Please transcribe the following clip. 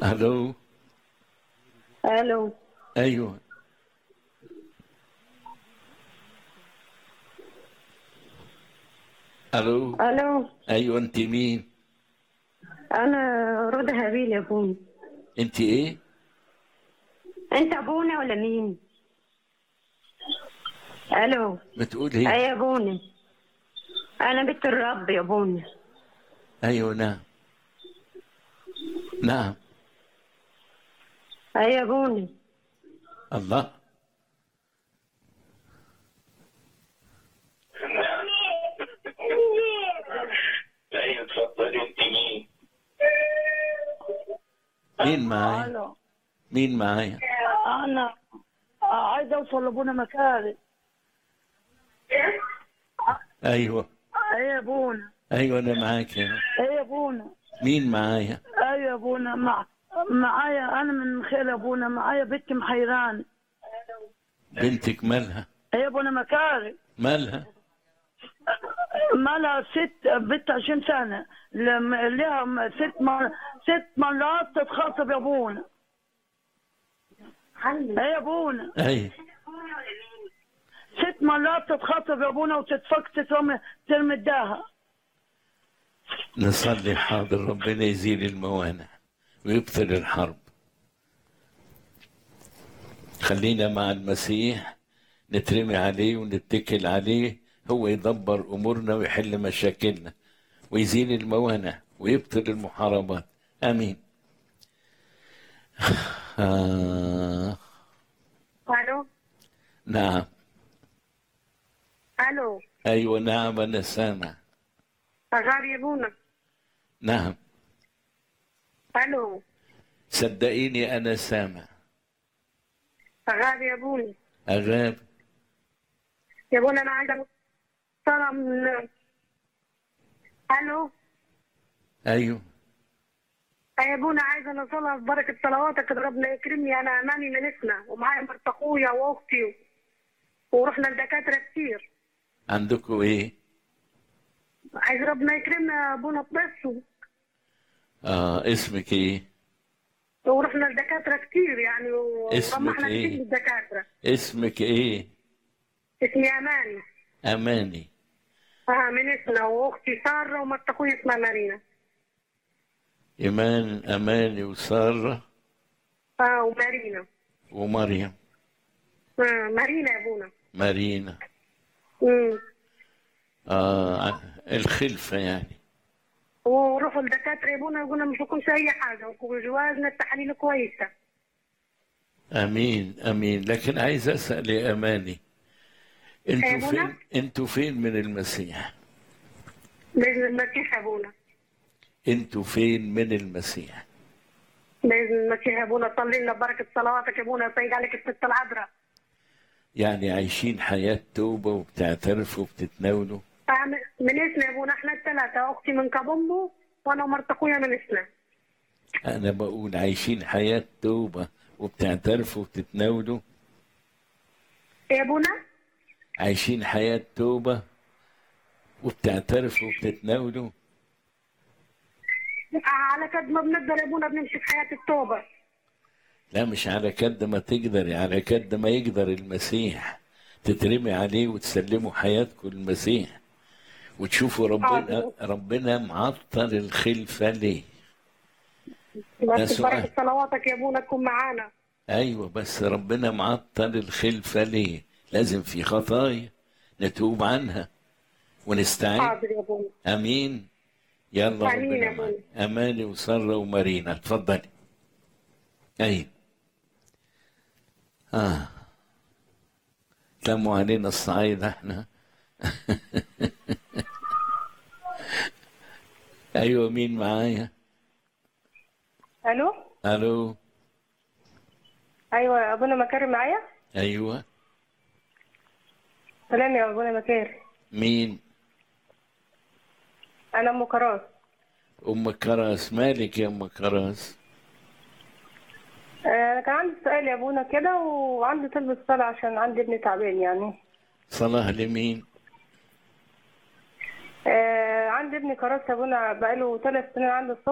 الو الو ايوه الو الو ايوه انت مين انا رضا هابيل يا ابونا انت ايه انت ابونا ولا مين الو بتقول اي ايه يا ابونا انا بنت الرب يا ابونا ايوه نعم نعم اي يا ابونا الله ايوه اتفضل انت مين؟ مين معايا الو مين معايا انا عايز اوصل لابونا مكاري ايوه ايه يا ابونا ايوه انا معاك هنا ايه يا ابونا مين معايا ايه يا ابونا مع معايا انا من خير ابونا معايا بنت محيران بنتك مالها ايه يا ابونا مكاري مالها مالها ست بنت 20 سنه لم- لها م- ست مر... ست مرات تتخاطب يا ابونا ايه يا ابونا اي ست مرات تتخاطب يا ابونا وتتفك ترمي ترمي الداها نصلي حاضر ربنا يزيل الموانع ويبطل الحرب خلينا مع المسيح نترمي عليه ونتكل عليه هو يدبر امورنا ويحل مشاكلنا ويزيل الموانع ويبطل المحاربات امين آه. الو نعم الو ايوه نعم انا سامع صغار يا ابونا نعم الو صدقيني انا سامع صغار يا ابونا اغاب يا ابونا انا عايزه صلاة من الو ايوه يا ابونا عايزه انا صلاة ببركه صلواتك إن ربنا يكرمني انا اماني من اسنا ومعايا مرت اخويا واختي ورحنا لدكاتره كتير عندكم ايه عايز ربنا يكرمنا يا ابونا بس اه اسمك ايه ورحنا لدكاتره كتير يعني اسمك ورمحنا إيه؟ كتير للدكاتره اسمك ايه اسمي اماني اماني اه من اسنا واختي ساره ومرت اخويا اسمها مارينا ايمان اماني وساره اه ومارينا ومريم آه مارينا يا ابونا مارينا امم آه ع- الخلفه يعني وروحوا لدكاتره يا ابونا يقولوا مش بيكونش اي حاجه وجوازنا التحاليل كويسه امين امين لكن عايز اسال يا اماني انتوا أيوة. فين انتوا فين من المسيح باذن المسيح يا ابونا انتوا فين من المسيح باذن المسيح يا ابونا صلي لنا ببركه صلواتك يا ابونا يطيق عليك الست العذراء يعني عايشين حياه توبه وبتعترفوا وبتتناولوا آه، من اسنا يا ابونا احنا الثلاثه اختي من كابومبو وانا ومرت اخويا من اسنا انا بقول عايشين حياه توبه وبتعترفوا وبتتناولوا يا ابونا عايشين حياة توبة وبتعترفوا وبتتناولوا آه، على قد ما بنقدر يا ابونا بنمشي في حياه التوبه لا مش على قد ما تقدري على قد ما يقدر المسيح تترمي عليه وتسلموا حياتكم للمسيح وتشوفوا ربنا حاضر. ربنا معطل الخلفة ليه ده بس سؤال. ببركه صلواتك يا ابونا تكون معانا ايوه بس ربنا معطل الخلفة ليه لازم في خطايا نتوب عنها ونستعين حاضر يا ابونا امين يلا آمين ربنا يا معاك. اماني وساره ومارينا اتفضلي اي اه تموا علينا الصعايدة احنا ايوه مين معايا الو الو ايوه ابونا مكارم معايا ايوه سلام يا ابونا مكارم مين انا ام كراس ام كراس مالك يا ام كراس آه، انا كان عندي سؤال يا ابونا كده وعندي طلب الصلاه عشان عندي ابن تعبان يعني صلاة لمين آه، عندي ابن كراس يا ابونا بقاله ثلاث سنين عنده السكر